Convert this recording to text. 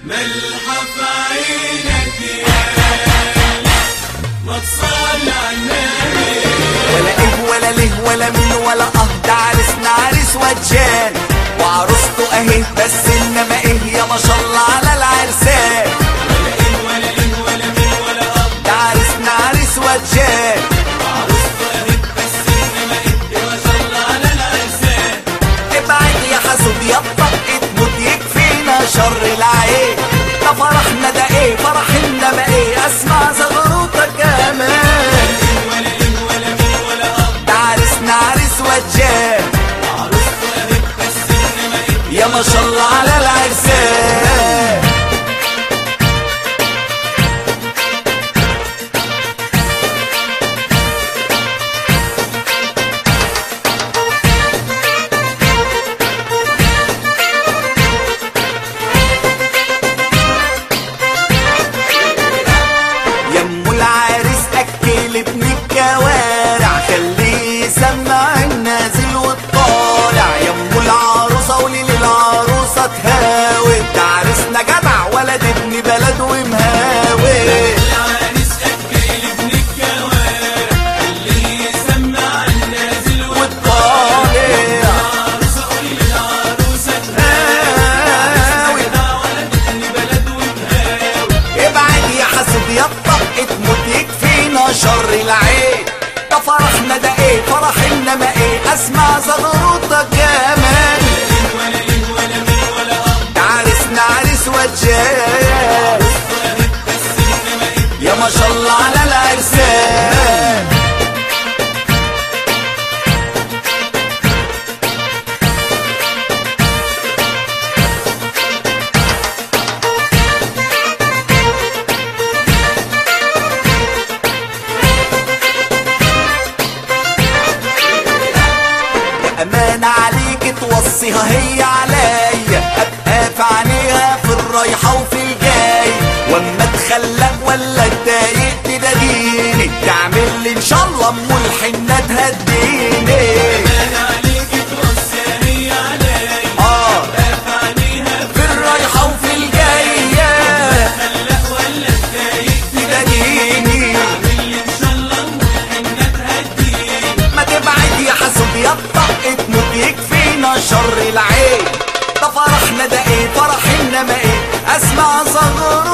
ملحف عينك يا ما تصلي على النبي ولا ايه ولا ليه ولا مين ولا اه ده عرسنا عريس وجان وعروسته اهي بس انما ايه يا ما شاء الله على العرسان ولا إيه ولا إيه ولا مين ولا أب ده عرسنا عريس وجان عروسته أهي بس إنما إيه ما شاء الله على العرسان ابعد يا حسود يا طقت موت يكفينا شر العين ده فرحنا ده ايه فرح انما ايه اسمع زغروطه كمان ولا إيه ولا مين ولا أب ده عرسنا عريس وجان عروسته أهي بس إنما إيه يا ما شاء الله على العرسان يمو العريس اكل ابن الكوارع خليه يسمع النازل والطالع يمو العروسه قولي للعروسه تهاوي ده عريسنا جدع ولد ابن بلد ومهاوي العريس أكل ابن الكوارع اللي يسمع النازل والطالع والعروسة قولي للعروسة هاوي ده ولد ابن بلد ومهاوي ابعد يا حسد يا طقت موت يكفينا شر العين ده فرحنا ده ايه فرح انما ايه اسمع زغروطه كمان ولا إيه ولا مين ولا أب ده عرسنا عريس وجان بس إنما إيه يا ما شاء الله على العرسان أمان عليك توصيها هي عليا أبقى في عينيها في الرايحة وفي الجاي واما اتخلق ولا اتضايق تداديني تعمل لي ان شاء الله ام الحنة تهديني أنا عليك توصي هي علي اه خاف عليها في الرايحة وفي الجاية هلا ولا تضايق تداديني اعمل لي ان شاء الله والحنة تهديني ما تبعد يا حسود يا طقت موت يكفينا شر العين ده فرحنا ده ايه فرح انما ايه اسمع زغر